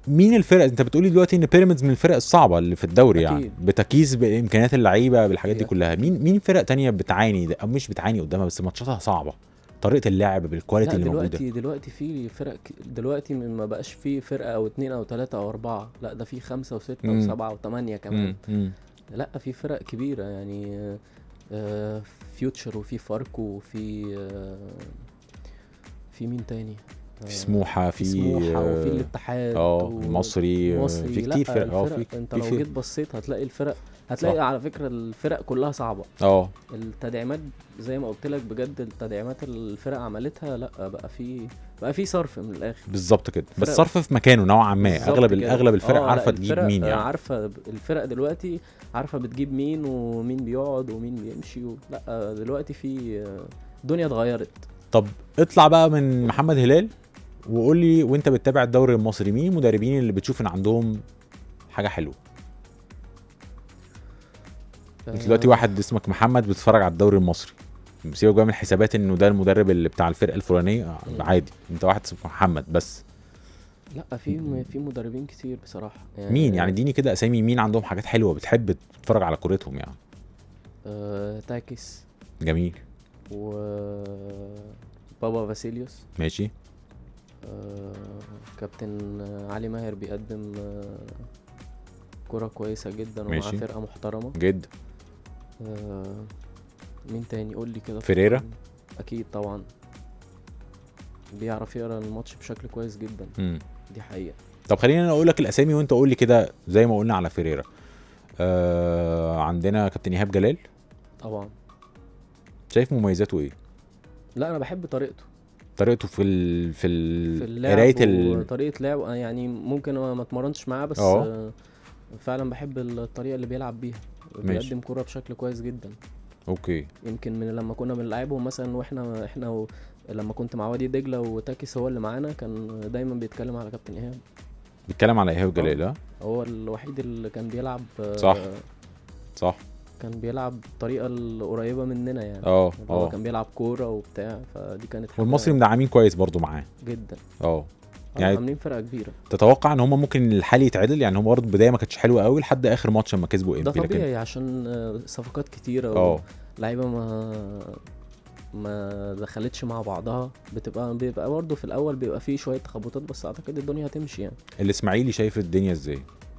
مين الفرق انت بتقولي دلوقتي ان بيراميدز من الفرق الصعبه اللي في الدوري أكيد. يعني بتكيس بامكانيات اللعيبه بالحاجات دي أكيد. كلها مين مين فرق تانية بتعاني ده- او مش بتعاني قدامها بس ماتشاتها صعبه طريقه اللعب بالكواليتي لا اللي موجوده دلوقتي دلوقتي في فرق ك- دلوقتي ما بقاش في فرقه او اتنين او تلاته او اربعه لا ده في خمسه وسته مم. وسبعه وثمانيه كمان مم. مم. لا في فرق كبيره يعني آه، آه، فيوتشر وفي فاركو وفي آه، في مين تاني آه، في سموحه في في سموحه وفي آه، الاتحاد اه و- المصري آه، مصري في لا كتير فرق اه الفرق في انت في لو فرق. جيت بصيت هتلاقي الفرق هتلاقي صح. على فكره الفرق كلها صعبه اه التدعيمات زي ما قلت لك بجد التدعيمات اللي الفرق عملتها لا بقى في بقى في صرف من الاخر بالظبط كده بس فرق- صرف في مكانه نوعا ما بالظبط اغلب كده. اغلب الفرق آه، لا، عارفه تجيب الفرق، مين آه، يعني عارفه الفرق دلوقتي عارفه بتجيب مين ومين بيقعد ومين بيمشي و... لا آه، دلوقتي في آه، الدنيا اتغيرت طب اطلع بقى من محمد هلال وقول لي وانت بتتابع الدوري المصري مين المدربين اللي بتشوف ان عندهم حاجه حلوه انت دلوقتي آه، واحد اسمك محمد بتتفرج على الدوري المصري سيبك بقى من الحسابات انه ده المدرب اللي بتاع الفرقه الفلانيه آه، مم. عادي انت واحد اسمك محمد بس لا في في مدربين كتير بصراحه مين يعني اديني كده اسامي مين عندهم حاجات حلوه بتحب تتفرج على كورتهم يعني آه تاكس جميل و بابا فاسيليوس ماشي آه كابتن علي ماهر بيقدم آه كرة كويسة جدا ومعاه ماشي. فرقة محترمة جد آه مين تاني قول لي كده فيريرا؟ فكرني. اكيد طبعا بيعرف يقرا الماتش بشكل كويس جدا مم. دي حقيقة طب خلينا انا اقول لك الاسامي وانت قول لي كده زي ما قلنا على فيريرا آه عندنا كابتن ايهاب جلال طبعا شايف مميزاته ايه لا انا بحب طريقته طريقته في ال في في ال اللعب قرايه ال وطريقة لعب آه، يعني ممكن أنا ما اتمرنتش معاه بس اه. آه فعلا بحب الطريقة اللي بيلعب بيها ماشي. بيقدم كرة بشكل كويس جدا اوكي يمكن من لما كنا بنلعبهم مثلا واحنا احنا و... لما كنت مع وادي دجله وتاكس هو اللي معانا كان دايما بيتكلم على كابتن ايهاب بيتكلم على ايهاب جلال ها هو الوحيد اللي كان بيلعب آه، صح. صح كان بيلعب الطريقه القريبه مننا يعني اه اللي هو اه كان بيلعب كوره وبتاع فدي كانت حاجة والمصري مدعمين كويس برضو معاه جدا اه يعني يعني عاملين فرقه كبيره تتوقع ان هم ممكن الحال يتعدل يعني هم برضه البدايه ما كانتش حلوه قوي لحد اخر ماتش لما كسبوا ده امبي لكن طبيعي عشان آه، صفقات كتيره اه لعيبه ما ما دخلتش مع بعضها بتبقى بيبقى برضه في الاول بيبقى فيه شويه تخبطات بس اعتقد الدنيا هتمشي يعني الاسماعيلي شايف الدنيا ازاي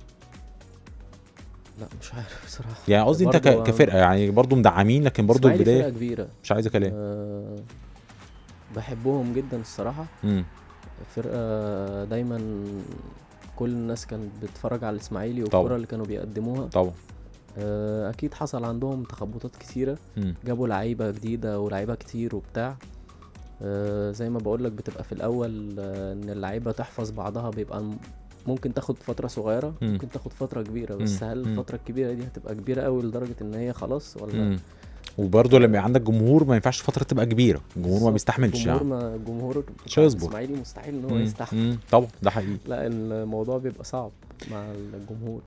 لا مش عارف بصراحه يعني قصدي انت ك- برضو- كفرقه يعني برضه مدعمين لكن برضه إسماعيلي فرقه البدايه كبيره مش عايزه كلام أه بحبهم جدا الصراحه امم فرقه دايما كل الناس كانت بتتفرج على الاسماعيلي طبعا. والكره اللي كانوا بيقدموها طبعا أه اكيد حصل عندهم تخبطات كتيره مم. جابوا لعيبه جديده ولعيبه كتير وبتاع أه زي ما بقول لك بتبقى في الاول آه، ان اللعيبه تحفظ بعضها بيبقى م- ممكن تاخد فتره صغيره مم. ممكن تاخد فتره كبيره بس مم. هل مم. الفتره الكبيره دي هتبقى كبيره قوي لدرجه ان هي خلاص ولا مم. وبرضه لما يبقى عندك جمهور ما ينفعش فتره تبقى كبيره الجمهور ما بالظبط. بيستحملش الجمهور يعني ما الجمهور مش بتاع هيصبر. الاسماعيلي مستحيل ان هو مم. يستحمل مم. طبعا ده حقيقي لا الموضوع بيبقى صعب مع الجمهور